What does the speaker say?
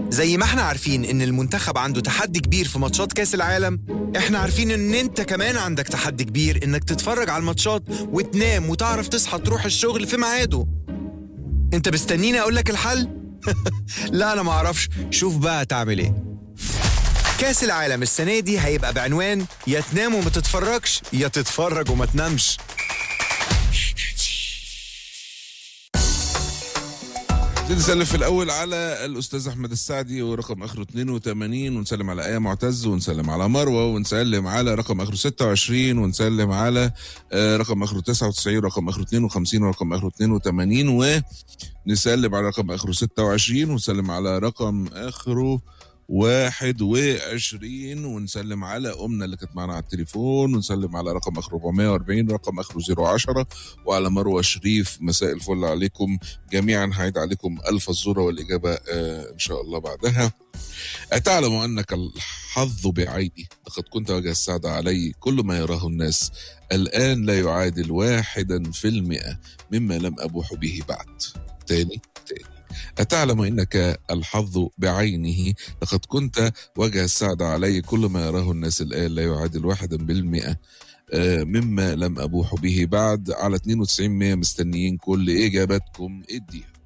زي ما احنا عارفين ان المنتخب عنده تحدي كبير في ماتشات كاس العالم احنا عارفين ان انت كمان عندك تحدي كبير انك تتفرج على الماتشات وتنام وتعرف تصحى تروح الشغل في ميعاده انت مستنيني اقول لك الحل لا انا ما اعرفش شوف بقى تعمل ايه كاس العالم السنه دي هيبقى بعنوان يا تنام وما تتفرجش يا تتفرج وما تنامش نسلم في الاول على الاستاذ احمد السعدي ورقم اخره 82 ونسلم على ايه معتز ونسلم على مروه ونسلم على رقم اخره 26 ونسلم على آه، رقم اخره 99 رقم اخره 52 ورقم اخره 82 ونسلم على رقم اخره 26 ونسلم على رقم اخره 21 ونسلم على امنا اللي كانت معانا على التليفون ونسلم على رقم اخره 440 رقم اخره 010 وعلى مروه شريف مساء الفل عليكم جميعا هعيد عليكم الف الزوره والاجابه آه ان شاء الله بعدها أتعلم أنك الحظ بعيني لقد كنت وجه السعادة علي كل ما يراه الناس الآن لا يعادل واحدا في المئة مما لم أبوح به بعد تاني تاني أتعلم أنك الحظ بعينه لقد كنت وجه السعادة علي كل ما يراه الناس الآن لا يعادل واحدا بالمئة آه، مما لم أبوح به بعد على 92 مستنيين كل إجاباتكم اديها